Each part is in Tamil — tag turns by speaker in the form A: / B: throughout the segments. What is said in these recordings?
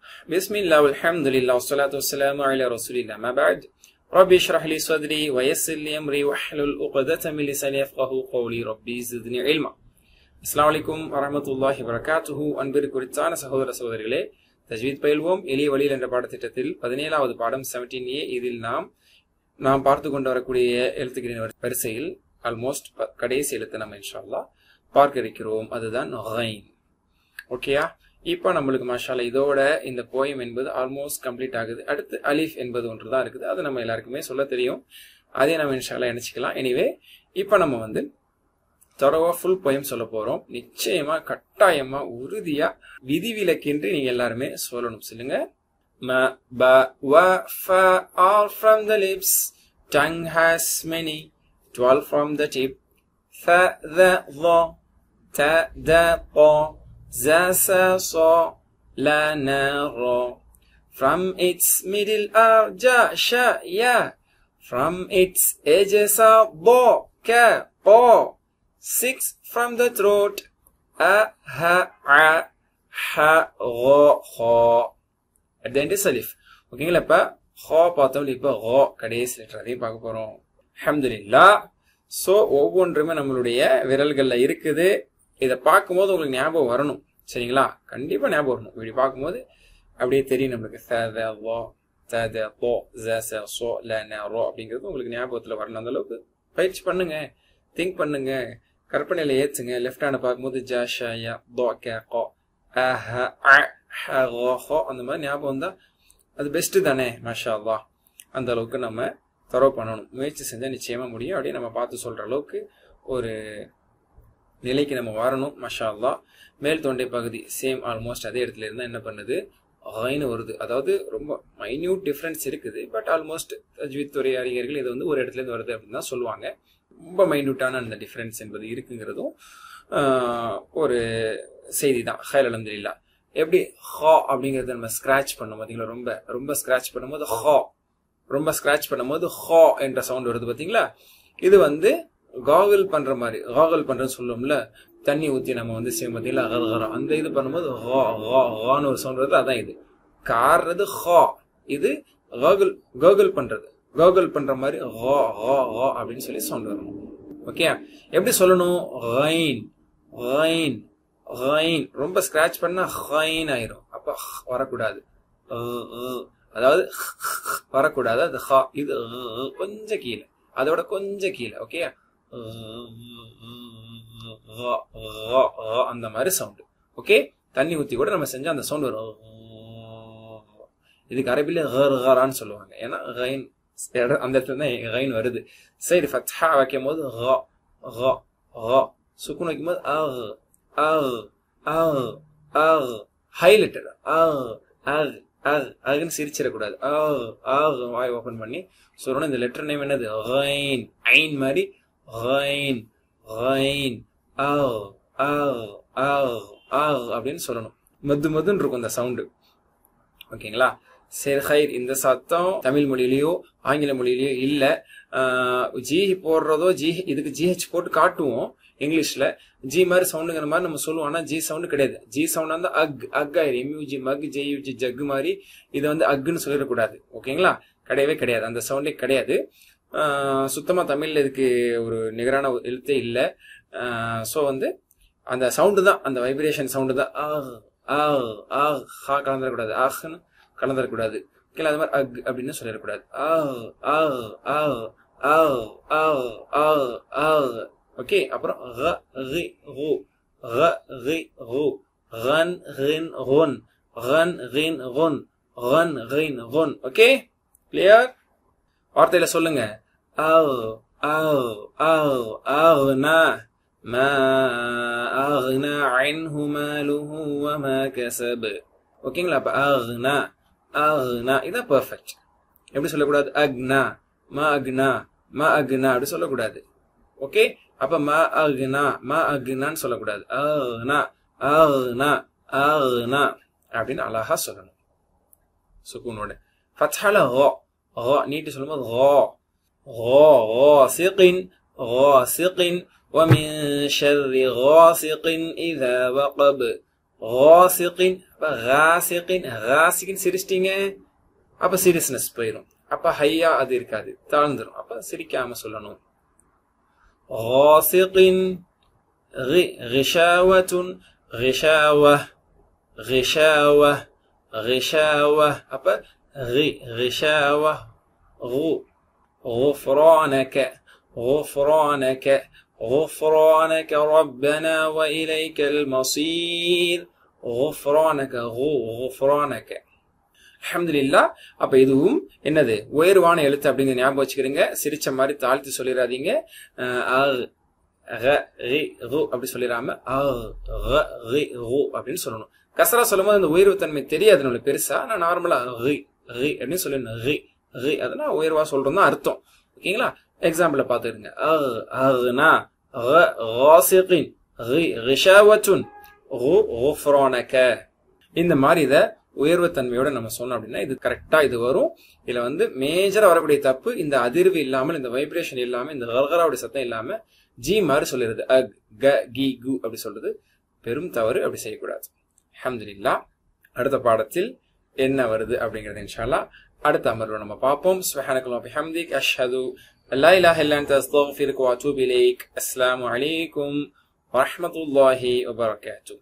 A: بسم الله والحمد لله والصلاة والسلام على رسول الله ما بعد ربي اشرح لي صدري ويسر لي أمري واحلل عقدة من لساني يفقه قولي ربي زدني علما அஸ்லாம் வலைக்கும் வரமத்துல்லாஹி வரகாத்துஹு அன்பிற்குறித்தான சகோதர சகோதரிகளே தஜ்வீத் பயில்வோம் எளிய வழியில் என்ற பாடத்திட்டத்தில் பதினேழாவது பாடம் செவன்டீன் ஏ இதில் நாம் நாம் பார்த்து கொண்டு வரக்கூடிய எழுத்துக்களின் வரிசையில் ஆல்மோஸ்ட் கடைசி எழுத்து நம்ம இன்ஷால்லா பார்க்க இருக்கிறோம் அதுதான் ஹைன் ஓகேயா இப்போ நம்மளுக்கு மஷாலா இதோட இந்த போயம் என்பது ஆல்மோஸ்ட் கம்ப்ளீட் ஆகுது அடுத்து அலிஃப் என்பது ஒன்று தான் இருக்குது அது நம்ம எல்லாருக்குமே சொல்ல தெரியும் அதே நம்ம இன்ஷால்லா நினைச்சுக்கலாம் எனிவே இப்போ நம்ம வந்து தரவா ஃபுல் போயம் சொல்ல போறோம் நிச்சயமா கட்டாயமா உறுதியா விதிவிலக்கின்றி நீங்க எல்லாருமே சொல்லணும் சொல்லுங்க ம ப வ ஃப all from the lips tongue has many 12 from the tip th the the ta da pa za sa sa la na ra from its middle are ja sha ya from its edges are bo ka pa six from the throat a ha a ha gha kha at the end is alif ஓகேங்களா இப்ப ஹா பார்த்தோம் இப்ப ஹா கடைசி லெட்டர் அதையும் பார்க்க போறோம் அஹமதுல்லா ஸோ ஒவ்வொன்றுமே நம்மளுடைய விரல்கள்ல இருக்குது இதை பார்க்கும்போது உங்களுக்கு ஞாபகம் வரணும் சரிங்களா கண்டிப்பா ஞாபகம் வரணும் இப்படி பார்க்கும்போது அப்படியே தெரியும் நம்மளுக்கு ச த வா த த போ ஜ ச சோ ல ந ரோ அப்படிங்கிறது உங்களுக்கு ஞாபகத்துல வரணும் அந்த அளவுக்கு பயிற்சி பண்ணுங்க திங்க் பண்ணுங்க கற்பனையில ஏத்துங்க லெஃப்ட் ஹேண்ட் பார்க்கும்போது ஜ ஷ ய தோ கே கோ அ ஹ அ ஹ கோ ஹோ அந்த மாதிரி ஞாபகம் தான் அது பெஸ்ட் தானே மாஷா அல்லா அந்த அளவுக்கு நம்ம தரவு பண்ணணும் முயற்சி செஞ்சால் நிச்சயமா முடியும் அப்படியே நம்ம பார்த்து சொல்ற அளவுக்கு ஒரு நிலைக்கு நம்ம வரணும் மஷா அல்லா மேல் தொண்டை பகுதி சேம் ஆல்மோஸ்ட் அதே இடத்துல இருந்தால் என்ன பண்ணுது ஹைன்னு வருது அதாவது ரொம்ப மைன்யூட் டிஃப்ரென்ஸ் இருக்குது பட் ஆல்மோஸ்ட் அஜ்வித் துறை அறிஞர்கள் இது வந்து ஒரு இடத்துல இருந்து வருது அப்படின்னு தான் சொல்லுவாங்க ரொம்ப மைன்யூட்டான அந்த டிஃப்ரென்ஸ் என்பது இருக்குங்கிறதும் ஒரு செய்தி தான் ஹைல் அலமதுல்லா எப்படி ஹா அப்படிங்கறத நம்ம ஸ்கிராச் பண்ணோம் பாத்தீங்களா ரொம்ப ரொம்ப ஸ்கிராச் பண்ணும்போது ஹா ரொம்ப ஸ்கிராச் பண்ணும்போது ஹா என்ற சவுண்ட் வருது பாத்தீங்களா இது வந்து காகல் பண்ற மாதிரி காகல் பண்றதுன்னு சொல்லுவோம்ல தண்ணி ஊத்தி நம்ம வந்து சேம் பாத்தீங்களா அகர்கரம் அந்த இது பண்ணும்போது ஹா ஹா ஹான்னு ஒரு சவுண்ட் வருது அதான் இது கார்றது ஹா இது காகல் காகல் பண்றது காகல் பண்ற மாதிரி ஹா ஹா ஹா அப்படின்னு சொல்லி சவுண்ட் வரணும் ஓகே எப்படி சொல்லணும் ஹைன் ஹைன் ஹைன் ரொம்ப ஸ்கிராச் பண்ணா ஹைன் ஆயிரும் அப்ப வரக்கூடாது அதாவது வரக்கூடாது அது ஹா இது கொஞ்சம் கீழே அதோட கொஞ்சம் கீழே ஓகே அந்த மாதிரி சவுண்டு ஓகே தண்ணி ஊத்தி கூட நம்ம செஞ்சா அந்த சவுண்ட் வரும் இதுக்கு அரபில ஹரான்னு சொல்லுவாங்க ஏன்னா ஹைன் அந்த இடத்துல தான் ஹைன் வருது சரி ஃபத்ஹா வைக்கும் போது ஹா ஹா ஹா சுக்குன் வைக்கும் போது அஹ் அஹ் அஹ் அஹ் ஹைலைட்டட் அஹ் அஹ் அஹ் அஹ்னு சிரிச்சிடக்கூடாது அஹ் அஹ் வாய் ஓபன் பண்ணி சொல்லணும் இந்த லெட்டர் நேம் என்னது ஹைன் ஐன் மாதிரி ஹைன் ஹைன் அஹ் அஹ் அஹ் அஹ் அப்படின்னு சொல்லணும் மது மதுன்னு இருக்கும் இந்த சவுண்டு ஓகேங்களா சரி ஹைர் இந்த சத்தம் தமிழ் மொழியிலயோ ஆங்கில மொழியிலயோ இல்ல ஜி போடுறதோ ஜி இதுக்கு ஜிஹெச் போட்டு காட்டுவோம் இங்கிலீஷ்ல ஜி மாதிரி சவுண்டுங்கிற மாதிரி நம்ம சொல்லுவோம் ஆனா ஜி சவுண்டு கிடையாது ஜி சவுண்ட் வந்து அக் அக் ஆயிரும் எம்யூஜி மக் ஜெய்யூஜி ஜக் மாதிரி இதை வந்து அக்குன்னு சொல்லிடக்கூடாது ஓகேங்களா கிடையவே கிடையாது அந்த சவுண்டே கிடையாது சுத்தமா தமிழ்ல இதுக்கு ஒரு நிகரான எழுத்தே இல்லை ஸோ வந்து அந்த சவுண்டு தான் அந்த வைப்ரேஷன் சவுண்டு தான் ஆஹ் ஆஹ் ஆஹ் ஹா கலந்துடக்கூடாது ஆஹ்னு கலந்துடக்கூடாது கீழே அது மாதிரி அக் அப்படின்னு சொல்லிடக்கூடாது ஆஹ் ஆஹ் ஆஹ் ஆஹ் ஆஹ் ஆஹ் ஆஹ் ஓகே அப்புறம் ர ரி ரூ ர ரி ரூ ரன் ரின் ருன் ரன் ரின் ருன் ரன் ரின் ருன் ஓகே கிளியர் வார்த்தையில சொல்லுங்க ஆவ் ஆவ் ஆவ் ஆவ்னா ما أغنى عنه ماله وما كسب ஓகேங்களா அப்ப அக்னா அக்னா இதான் பெர்ஃபெக்ட் எப்படி சொல்லக்கூடாது அக்னா மா அக்னா மா அக்னா அப்படி சொல்லக்கூடாது ஓகே அப்ப மா அக்னா மா அக்னான்னு சொல்லக்கூடாது அக்னா அக்னா அக்னா அப்படின்னு அழகா சொல்லணும் சுக்கூனோட ஃபத்ஹால ஹோ ஹோ நீட்டு சொல்லும்போது ஹோ ஹோ غاسق غاسق ومن شر غاسق إذا وقب ஹாசிகின் அப்ப ஹாசிகின் ஹாசிகின் சிரிச்சிட்டீங்க அப்ப சீரியஸ்னஸ் போயிடும் அப்ப ஹையா அது இருக்காது தாழ்ந்துரும் அப்ப சிரிக்காம சொல்லணும் ஹாசிகின் غشاوة غشاوة غشاوة غشاوة அப்ப غي غشاوة غو غفرانك غفرانك غفرانك ربنا وإليك المصير غفرانك غو غفرانك அஹமதுல்லா அப்ப இதுவும் என்னது உயர்வான எழுத்து அப்படிங்கிற ஞாபகம் வச்சுக்கிறீங்க சிரிச்ச மாதிரி தாழ்த்தி சொல்லிடாதீங்க அப்படி சொல்லிடாம அப்படின்னு சொல்லணும் கசரா சொல்லும் போது அந்த உயர்வு தன்மை தெரியாது நம்மளுக்கு பெருசா நான் நார்மலா அப்படின்னு சொல்லணும் அதெல்லாம் உயர்வா சொல்றோம் தான் அர்த்தம் ஓகேங்களா எக்ஸாம்பிள் பாத்துருங்க இந்த மாதிரி இத உயர்வு தன்மையோட நம்ம சொன்னோம் அப்படின்னா இது கரெக்டா இது வரும் இதுல வந்து மேஜரா வரக்கூடிய தப்பு இந்த அதிர்வு இல்லாமல் இந்த வைப்ரேஷன் இல்லாம இந்த கல்கராவுடைய சத்தம் இல்லாம ஜி மாதிரி சொல்லிடுது அக் க கி கு அப்படி சொல்றது பெரும் தவறு அப்படி செய்யக்கூடாது அஹமதுல்லா அடுத்த பாடத்தில் என்ன வருது அப்படிங்கறது இன்ஷால்லா அடுத்த அமர்வு நம்ம பார்ப்போம் சுபஹானக்கல்லாஹு பிஹம்திக் அஷ்ஹது அல்லா இலாஹ இல்லா அன்த அஸ்தக்ஃபிருக வ அத்தூபு இலைக் அஸ்ஸலாமு அலைக்கும் வரஹ்மத்துல்லாஹி வ பரகாத்துஹு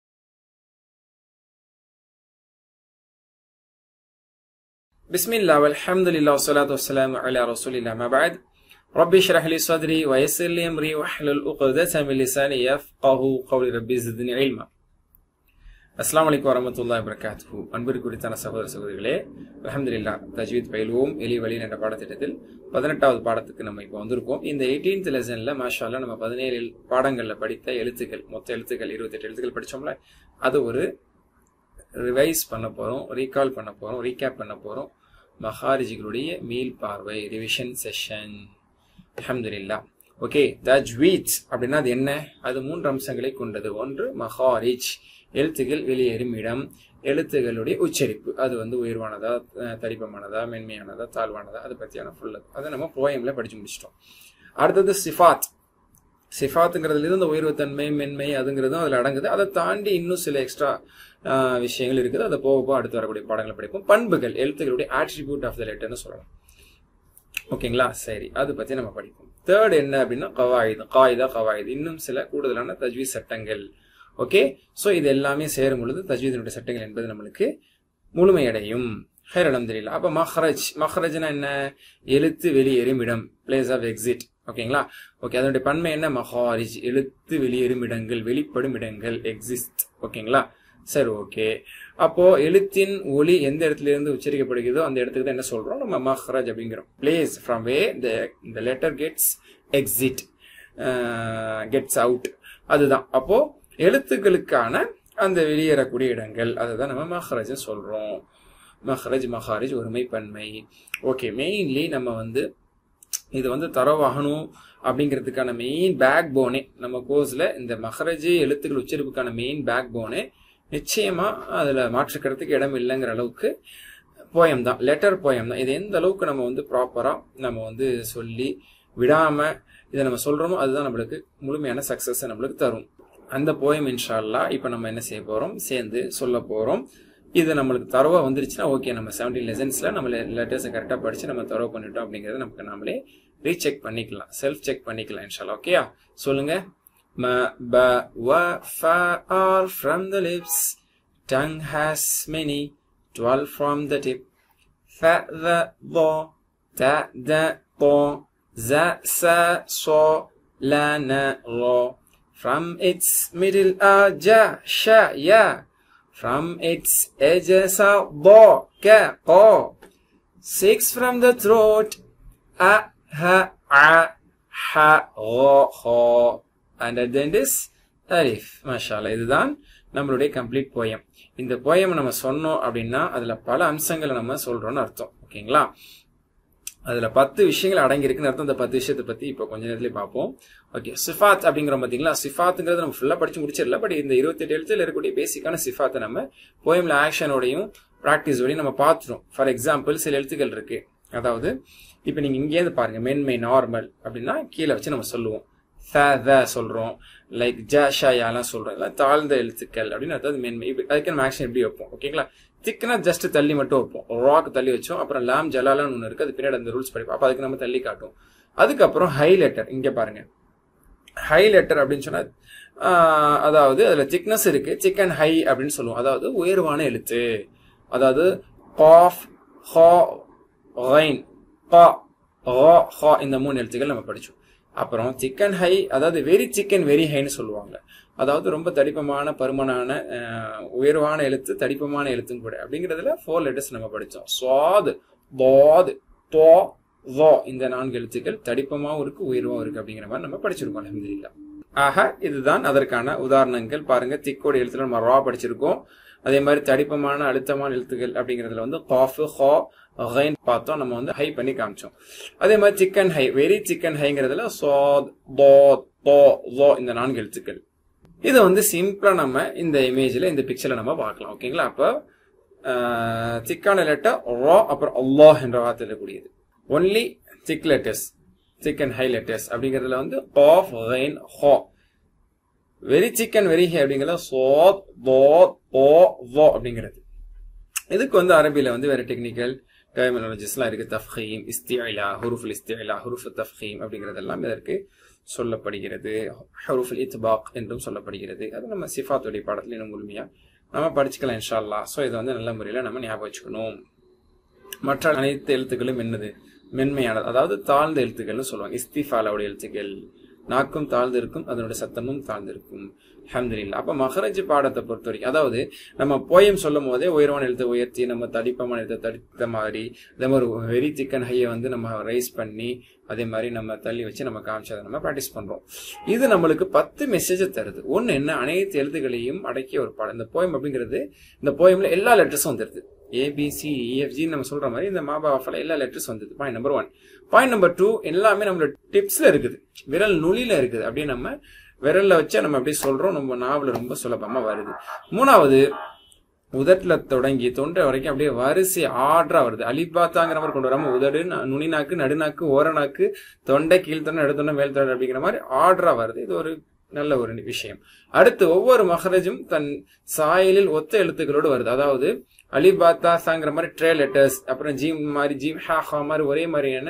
A: بسم الله والحمد لله والصلاة والسلام على رسول الله ما بعد رب اشرح لي صدري ويسر لي امري واحلل عقدة من لساني يفقه قولي ربي زدني علما அஸ்லாம் வலைக்கம் வரமத்துல்லா வரகாத்து அன்பிற்கு குறித்தான சகோதர சகோதரிகளே அலமதுல்லா தஜ்வீத் பயில்வோம் எலி வழி என்ற பாடத்திட்டத்தில் பதினெட்டாவது பாடத்துக்கு நம்ம இப்போ வந்திருக்கோம் இந்த எயிட்டீன்த் லெசன்ல மாஷால நம்ம பதினேழு பாடங்கள்ல படித்த எழுத்துக்கள் மொத்த எழுத்துக்கள் இருபத்தெட்டு எழுத்துக்கள் படிச்சோம்ல அது ஒரு ரிவைஸ் பண்ண போறோம் ரீகால் பண்ண போறோம் ரீகேப் பண்ண போறோம் மஹாரிஜிகளுடைய மீள் பார்வை ரிவிஷன் செஷன் அஹமதுல்லா ஓகே தஜ்வீத் அப்படின்னா அது என்ன அது மூன்று அம்சங்களை கொண்டது ஒன்று மஹாரிஜ் எழுத்துகள் வெளியேறும் இடம் எழுத்துகளுடைய உச்சரிப்பு அது வந்து உயர்வானதா தரிப்பமானதா மென்மையானதா தாழ்வானதா அதை பத்தியான ஃபுல் அதை நம்ம போயம்ல படிச்சு முடிச்சிட்டோம் அடுத்தது சிஃபாத் சிஃபாத்துங்கிறதுல இருந்து உயர்வு தன்மை மென்மை அதுங்கிறதும் அதில் அடங்குது அதை தாண்டி இன்னும் சில எக்ஸ்ட்ரா விஷயங்கள் இருக்குது அதை போக போக அடுத்து வரக்கூடிய பாடங்களை படிப்போம் பண்புகள் எழுத்துக்களுடைய ஆட்ரிபியூட் ஆஃப் த லெட்டர்னு சொல்லலாம் ஓகேங்களா சரி அதை பத்தி நம்ம படிப்போம் தேர்ட் என்ன அப்படின்னா கவாயுது காயுதா கவாயுது இன்னும் சில கூடுதலான தஜ்வீத் சட்டங்கள் ஓகே ஸோ இது எல்லாமே சேரும் பொழுது தஜ்வீதனுடைய சட்டங்கள் என்பது நம்மளுக்கு முழுமையடையும் ஹேர் அலமதுல்லா அப்போ மஹ்ரஜ் மஹ்ரஜ்னா என்ன எழுத்து வெளியேறும் இடம் பிளேஸ் ஆஃப் எக்ஸிட் ஓகேங்களா ஓகே அதனுடைய பன்மை என்ன மஹாரிஜ் எழுத்து வெளியேறும் இடங்கள் வெளிப்படும் இடங்கள் எக்ஸிஸ்ட் ஓகேங்களா சரி ஓகே அப்போ எழுத்தின் ஒளி எந்த இடத்துல இருந்து உச்சரிக்கப்படுகிறதோ அந்த இடத்துக்கு தான் என்ன சொல்றோம் நம்ம மஹ்ரஜ் அப்படிங்கிறோம் place from where the letter gets exit gets out அதுதான் அப்போ எழுத்துக்களுக்கான அந்த வெளியேறக்கூடிய இடங்கள் அதுதான் நம்ம மஹ்ரஜ் சொல்றோம் மஹ்ரஜ் மஹாரிஜ் ஒருமை பன்மை ஓகே மெயின்லி நம்ம வந்து இது வந்து தரவாகணும் அப்படிங்கிறதுக்கான மெயின் பேக் போனே நம்ம கோர்ஸ்ல இந்த மஹரஜ் எழுத்துக்கள் உச்சரிப்புக்கான மெயின் பேக் போனே நிச்சயமா அதுல மாற்றுக்கிறதுக்கு இடம் இல்லைங்கிற அளவுக்கு போயம் தான் லெட்டர் போயம் தான் இது எந்த அளவுக்கு நம்ம வந்து ப்ராப்பரா நம்ம வந்து சொல்லி விடாம இதை நம்ம சொல்றோமோ அதுதான் நம்மளுக்கு முழுமையான சக்சஸ் நம்மளுக்கு தரும் அந்த போயம் இன்ஷால்லா இப்ப நம்ம என்ன செய்ய போறோம் சேர்ந்து சொல்ல போறோம் இது நம்மளுக்கு தரவா வந்துருச்சுன்னா ஓகே நம்ம செவன்டீன் லெசன்ஸ்ல நம்ம லெட்டர்ஸை கரெக்டாக படிச்சு நம்ம தரவு பண்ணிட்டோம் அப்படிங்கறத நமக்கு நாமளே ரீசெக் பண்ணிக்கலாம் செல்ஃப் செக் பண்ணிக்கலாம் இன்ஷால்லா ஓகேயா சொல்லுங்க ம ப வ ஃப are from the lips tongue has many dwell from the tip ஃப த ض த த ط ز س ص ل ن ر from its middle are ja sha ya from its edges are bo ka ko six from the throat a ha a ha ro ho and at the end is alif mashallah இதுதான் நம்மளுடைய கம்ப்ளீட் போயம் இந்த போயம் நம்ம சொன்னோம் அப்படின்னா அதுல பல அம்சங்களை நம்ம சொல்றோம்னு அர்த்தம் ஓகேங்களா அதுல பத்து விஷயங்கள் அடங்கி இருக்குன்னு அர்த்தம் இந்த பத்து விஷயத்தை பத்தி இப்போ கொஞ்ச நேரத்துல பார்ப்போம் ஓகே சிஃபாத் அப்படிங்கிற பாத்தீங்களா சிஃபாத்துங்கிறது நம்ம ஃபுல்லா படிச்சு முடிச்சிடல பட் இந்த இருபத்தி எட்டு எழுத்துல இருக்கக்கூடிய பேசிக்கான சிஃபாத்தை நம்ம போயம்ல ஆக்ஷனோடையும் ப்ராக்டிஸோடையும் நம்ம பார்த்துரும் ஃபார் எக்ஸாம்பிள் சில எழுத்துக்கள் இருக்கு அதாவது இப்போ நீங்க இங்கேருந்து பாருங்க மென்மை நார்மல் அப்படின்னா கீழே வச்சு நம்ம சொல்லுவோம் த த சொல்றோம் லைக் ஜ ஷ யாலாம் சொல்றோம் எல்லாம் தாழ்ந்த எழுத்துக்கள் அப்படின்னு அதாவது மென்மை இப்ப- அதுக்கு நம்ம ஆக்ஷன் எப்படி வைப்போம் ஓகேங்களா திக்னா ஜஸ்ட் தள்ளி மட்டும் வைப்போம் ராக் தள்ளி வச்சோம் அப்புறம் லாம் ஜலாலான்னு ஒன்று இருக்கு அது பின்னாடி அந்த ரூல்ஸ் படிப்போம் அப்போ அதுக்கு நம்ம தள்ளி காட்டும் அதுக்கப்புறம் ஹை லெட்டர் இங்க பாருங்க ஹை லெட்டர் அப்படின்னு சொன்னா ஆஹ், அதாவது அதுல திக்னஸ் இருக்கு சிக்கன் ஹை அப்படின்னு சொல்லுவோம் அதாவது உயர்வான எழுத்து அதாவது காஃப் ஹா ரைன் கா ரா ஹா இந்த மூணு எழுத்துக்கள் நம்ம படிச்சோம் அப்புறம் சிக்கன் ஹை அதாவது வெரி சிக்கன் வெரி ஹைன்னு சொல்லுவாங்க அதாவது ரொம்ப தடிப்பமான பருமனான ஆஹ், உயர்வான எழுத்து தடிப்பமான எழுத்தும் கூட அப்படிங்கிறதுல ஃபோர் லெட்டர்ஸ் நம்ம படிச்சோம் சுவாது பாது தோ வா இந்த நான்கு எழுத்துக்கள் தடிப்பமாவும் இருக்கு உயர்வாவும் இருக்கு அப்படிங்கிற மாதிரி நம்ம படிச்சிருக்கோம் அலமதுல்லா ஆக இதுதான் அதற்கான உதாரணங்கள் பாருங்க திக்கோட எழுத்துல நம்ம ரா படிச்சிருக்கோம் அதே மாதிரி தடிப்பமான அழுத்தமான எழுத்துக்கள் அப்படிங்கறதுல வந்து காஃபு ஹா ஹைன் பார்த்தோம் நம்ம வந்து ஹை பண்ணி காமிச்சோம் அதே மாதிரி சிக்கன் ஹை வெரி சிக்கன் ஹைங்கிறதுல சாத் பாத் தோ லோ இந்த நான்கு எழுத்துக்கள் இதை வந்து சிம்பிளா நம்ம இந்த இமேஜ்ல இந்த பிக்சர்ல நம்ம பார்க்கலாம் ஓகேங்களா அப்போ திக்கான லெட்டர் ரா அப்புறம் அல்லாஹ் என்ற வார்த்தை இருக்கக்கூடியது only thick letters thick and high letters அப்படிங்கிறதுல வந்து காஃப் ரைன் ஹா வெரி சிக்கன் வெரி ஹை அப்படிங்கிறது சோத் போ ஓ வோ அப்படிங்கிறது இதுக்கு வந்து அரபியில வந்து வேற டெக்னிக்கல் டெர்மினாலஜிஸ்லாம் இருக்கு தஃஹீம் இஸ்தியலா ஹுருஃபுல் இஸ்தியலா ஹுருஃபு தஃஹீம் அப்படிங்கிறதெல்லாம் இதற்கு சொல்லப்படுகிறது ஹுருஃபுல் இத்பாக் என்றும் சொல்லப்படுகிறது அது நம்ம சிஃபாத்துடைய பாடத்துல இன்னும் முழுமையா நம்ம படிச்சுக்கலாம் இன்ஷா அல்லாஹ் ஸோ இதை வந்து நல்ல முறையில் நம்ம ஞாபகம் வச்சுக்கணும் மற்ற அனைத்து எழுத்துக்களும் என்னது மென்மையானது அதாவது தாழ்ந்த எழுத்துக்கள்னு சொல்லுவாங்க இஸ்திஃபாலாவுடைய எழுத்துக்கள் நாக்கும் தாழ்ந்து இருக்கும் அதனுடைய சத்தமும் தாழ்ந்து இருக்கும் அல்ஹம்துலில்லாஹ் அப்ப மகரஜ் பாடத்தை பொறுத்த வரைக்கும் அதாவது நம்ம போயம் சொல்லும் போதே உயர்வான எழுத்தை உயர்த்தி நம்ம தடிப்பமான எழுத்தை தடித்த மாதிரி அதே மாதிரி வெரி சிக்கன் ஹையை வந்து நம்ம ரைஸ் பண்ணி அதே மாதிரி நம்ம தள்ளி வச்சு நம்ம காமிச்சதை நம்ம ப்ராக்டிஸ் பண்றோம் இது நம்மளுக்கு பத்து மெசேஜ் தருது ஒன்னு என்ன அனைத்து எழுத்துக்களையும் அடக்கிய ஒரு பாடம் இந்த போயம் அப்படிங்கிறது இந்த போயம்ல எல்லா லெட்டர்ஸும் வந்துருது ஏபிசி இஎஃப்ஜி நம்ம சொல்ற மாதிரி இந்த மாபா ஆஃப்ல எல்லா லெட்டர்ஸ் வந்தது point number one point number two எல்லாமே நம்மளோட டிப்ஸ்ல இருக்குது விரல் நுனியில இருக்குது அப்படியே நம்ம விரல்ல வச்சா நம்ம அப்படியே சொல்றோம் நம்ம நாவல ரொம்ப சுலபமா வருது மூணாவது உதட்டுல தொடங்கி தொண்டை வரைக்கும் அப்படியே வரிசை ஆர்டரா வருது அலிபாத்தாங்கிற மாதிரி கொண்டு வராம உதடு ந- நுனிநாக்கு நடுநாக்கு ஓரநாக்கு தொண்டை கீழ்த்தொண்டை நடுத்தொண்டை மேல் தொண்டை அப்படிங்கிற மாதிரி ஆர்டரா வருது இது ஒரு நல்ல ஒரு விஷயம் அடுத்து ஒவ்வொரு மகரஜும் தன் சாயலில் ஒத்த எழுத்துக்களோடு வருது அதாவது அலிபாத்தா சாங்கிற மாதிரி ட்ரே லெட்டர்ஸ் அப்புறம் ஜீம் மாதிரி ஜீம் ஹா ஹா மாதிரி ஒரே மாதிரியான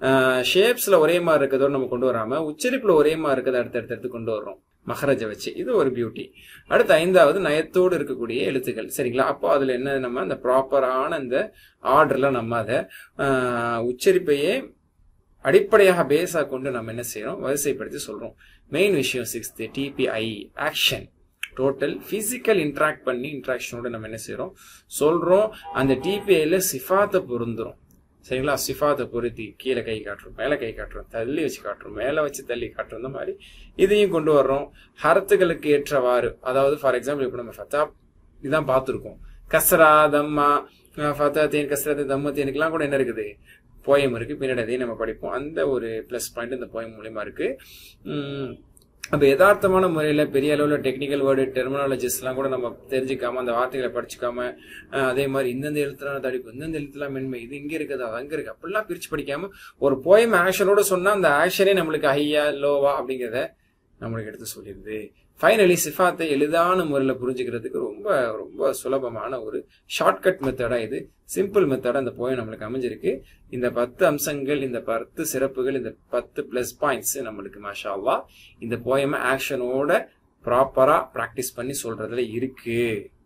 A: ஷேப்ஸ்ல ஒரே மாதிரி இருக்கிறதோட நம்ம கொண்டு வராம உச்சரிப்புல ஒரே மாதிரி இருக்கிறத அடுத்து அடுத்து எடுத்து கொண்டு வர்றோம் மகரஜ வச்சு இது ஒரு பியூட்டி அடுத்து ஐந்தாவது நயத்தோடு இருக்கக்கூடிய எழுத்துக்கள் சரிங்களா அப்போ அதுல என்ன நம்ம அந்த ப்ராப்பரான அந்த ஆர்டர்ல நம்ம அதை ஆஹ், உச்சரிப்பையே அடிப்படையாக பேஸா கொண்டு நம்ம என்ன செய்யறோம் வரிசைப்படுத்தி சொல்றோம் மெயின் விஷயம் sixth TPI action total physical interact பண்ணி இன்ட்ராக்ஷனோட நம்ம என்ன செய்யறோம் சொல்றோம் அந்த டிபிஐல சிஃபாத்தை பொருந்துறோம் சரிங்களா சிஃபாத்தை பொருத்தி கீழே கை காட்டுறோம் மேலே கை காட்டுறோம் தள்ளி வச்சு காட்டுறோம் மேலே வச்சு தள்ளி காட்டுறோம் இந்த மாதிரி இதையும் கொண்டு வர்றோம் ஹரத்துகளுக்கு ஏற்றவாறு அதாவது ஃபார் எக்ஸாம்பிள் இப்போ நம்ம ஃபத்தா இதான் பார்த்துருக்கோம் கஸ்ரா தம்மா அஹ் ஃபத்தா தேன் கஸ்ரா தம்ம தேனுக்கெல்லாம் கூட என்ன இருக்குது போயம் இருக்கு பின்னாடி அதையும் நம்ம படிப்போம் அந்த ஒரு ப்ளஸ் பாயிண்ட் இந்த போயம் மூலியமா இருக்கு உம் அப்ப யதார்த்தமான முறையில பெரிய அளவுல டெக்னிக்கல் வேர்டு டெர்மினாலஜிஸ் எல்லாம் கூட நம்ம தெரிஞ்சுக்காம அந்த வார்த்தைகளை படிச்சுக்காம அஹ் அதே மாதிரி இந்தந்த எழுத்துலாம் தடிப்பு இந்தந்த எழுத்துலாம் மென்மை இது இங்க இருக்குது அது அங்க இருக்கு அப்படிலாம் பிரிச்சு படிக்காம ஒரு போயம் ஆக்ஷனோட சொன்னா அந்த ஆக்ஷனே நம்மளுக்கு ஹையா லோவா அப்படிங்கிறத நம்மளுக்கு எடுத்து சொல்லிடுது ஃபைனலி சிஃபாத்தை எளிதான முறையில் புரிஞ்சுக்கிறதுக்கு ரொம்ப ரொம்ப சுலபமான ஒரு ஷார்ட்கட் மெத்தடா இது சிம்பிள் மெத்தடா இந்த போயம் நம்மளுக்கு அமைஞ்சிருக்கு இந்த பத்து அம்சங்கள் இந்த பத்து சிறப்புகள் இந்த பத்து பிளஸ் பாயிண்ட்ஸ் நம்மளுக்கு மாஷா அல்லாஹ் இந்த போயமை ஆக்ஷனோட ப்ராப்பரா ப்ராக்டிஸ் பண்ணி சொல்றதுல இருக்கு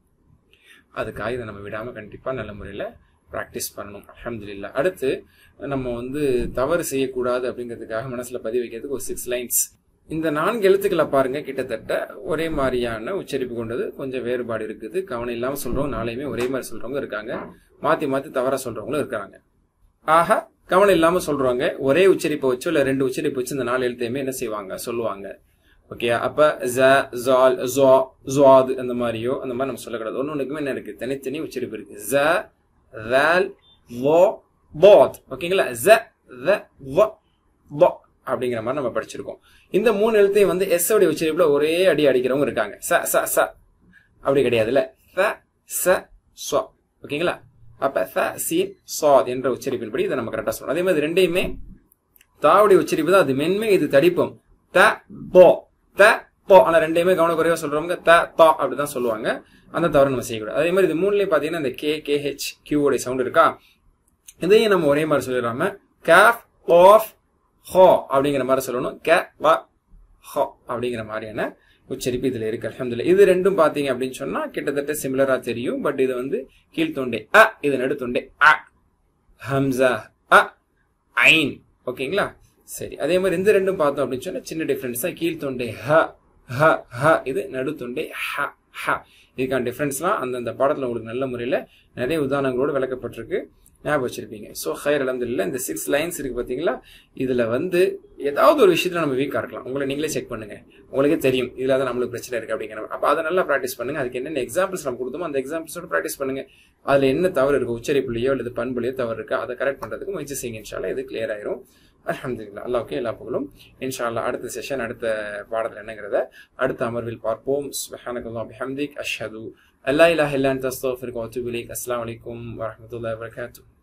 A: அதுக்காக இதை நம்ம விடாம கண்டிப்பா நல்ல முறையில ப்ராக்டிஸ் பண்ணணும் அல்ஹம்துலில்லாஹ் அடுத்து நம்ம வந்து தவறு செய்யக்கூடாது அப்படிங்கிறதுக்காக மனசுல பதிவு வைக்கிறதுக்கு ஒரு சிக்ஸ் லைன்ஸ் இந்த நான்கு எழுத்துக்களை பாருங்க கிட்டத்தட்ட ஒரே மாதிரியான உச்சரிப்பு கொண்டது கொஞ்சம் வேறுபாடு இருக்குது கவனம் இல்லாம சொல்றவங்க நாளையுமே ஒரே மாதிரி சொல்றவங்க இருக்காங்க மாத்தி மாத்தி தவறா சொல்றவங்களும் இருக்காங்க ஆக கவனம் இல்லாம சொல்றவங்க ஒரே உச்சரிப்பை வச்சோ இல்ல ரெண்டு உச்சரிப்பு வச்சு இந்த நாலு எழுத்தையுமே என்ன செய்வாங்க சொல்லுவாங்க ஓகே அப்ப ஜ ஜால் ஜோ ஜுவாது அந்த மாதிரியோ அந்த மாதிரி நம்ம சொல்லக்கூடாது ஒன்னு ஒண்ணுக்குமே என்ன இருக்கு தனித்தனி உச்சரிப்பு இருக்கு ஜ வேல் வோ போத் ஓகேங்களா ஜ த வ போ அப்படிங்கிற மாதிரி நம்ம படிச்சிருக்கோம் இந்த மூணு எழுத்தையும் வந்து எஸ் உடைய உச்சரிப்புல ஒரே அடி அடிக்கிறவங்க இருக்காங்க ச ச ச அப்படி கிடையாதுல்ல ச ச சொ ஓகேங்களா அப்ப ச சி சாத் என்ற உச்சரிப்பின்படி இதை நம்ம கரெக்டா சொல்லணும் அதே மாதிரி ரெண்டையுமே தாவுடைய உச்சரிப்பு தான் அது மென்மை இது தடிப்பம் த போ த போ ஆனா ரெண்டையுமே கவனக்குறைவா சொல்றவங்க த தா அப்படிதான் சொல்லுவாங்க அந்த தவறு நம்ம செய்யக்கூடாது அதே மாதிரி இது மூணுலயும் பாத்தீங்கன்னா இந்த கே கே ஹெச் கியூவோட சவுண்ட் இருக்கா இதையும் நம்ம ஒரே மாதிரி சொல்லிடாம கேஃப் ஆஃப் ஹோ அப்படிங்கிற மாதிரி சொல்லணும் கே வ ஹோ அப்படிங்கிற மாதிரியான உச்சரிப்பு இதுல இருக்கு அலமதுல்ல இது ரெண்டும் பாத்தீங்க அப்படின்னு சொன்னா கிட்டத்தட்ட சிமிலரா தெரியும் பட் இது வந்து கீழ்த்தொண்டை அ இது நடுத்தொண்டை அ ஹம்சா அ ஐன் ஓகேங்களா சரி அதே மாதிரி இந்த ரெண்டும் பார்த்தோம் அப்படின்னு சொன்னா சின்ன டிஃபரன்ஸ் தான் கீழ்த்தொண்டை ஹ ஹ ஹ இது நடுத்தொண்டை ஹ ஹ இதுக்கான டிஃபரன்ஸ்லாம் அந்தந்த பாடத்துல உங்களுக்கு நல்ல முறையில நிறைய உதாரணங்களோடு விளக்கப்பட்டிருக்கு ஞாபகம் வச்சிருப்பீங்க ஸோ ஹையர் அலமதுல்ல இந்த சிக்ஸ் லைன்ஸ் இருக்கு பாத்தீங்களா இதுல வந்து ஏதாவது ஒரு விஷயத்துல நம்ம வீக்கா இருக்கலாம் உங்களை நீங்களே செக் பண்ணுங்க உங்களுக்கே தெரியும் இதுல தான் நம்மளுக்கு பிரச்சனை இருக்கு அப்படிங்கிற அப்ப அதை நல்லா ப்ராக்டிஸ் பண்ணுங்க அதுக்கு என்னென்ன எக்ஸாம்பிள்ஸ் நம்ம கொடுத்தோமோ அந்த எக்ஸாம்பிள்ஸோட ப்ராக்டிஸ் பண்ணுங்க அதுல என்ன தவறு இருக்கு உச்சரிப்புலையோ அல்லது பண்புலையோ தவறு இருக்கா அதை கரெக்ட் பண்றதுக்கு முயற்சி செய்யுங்க இன்ஷால்லா இது கிளியர் ஆயிரும் அலமதுல்லா அல்லாவுக்கு எல்லா புகழும் இன்ஷால்லா அடுத்த செஷன் அடுத்த பாடத்தில் என்னங்கிறத அடுத்த அமர்வில் பார்ப்போம் சுபஹானகுல்லாஹ் பிஹம்திக் அஷ்ஹது அல்லா இலாஹ இல்லா அன்த அஸ்தக்ஃபிருக வ அத்தூபு இலைக் அஸ்ஸலாமு அலைக்கும் வரஹ்மத்துல்லாஹி வபரகாத்துஹு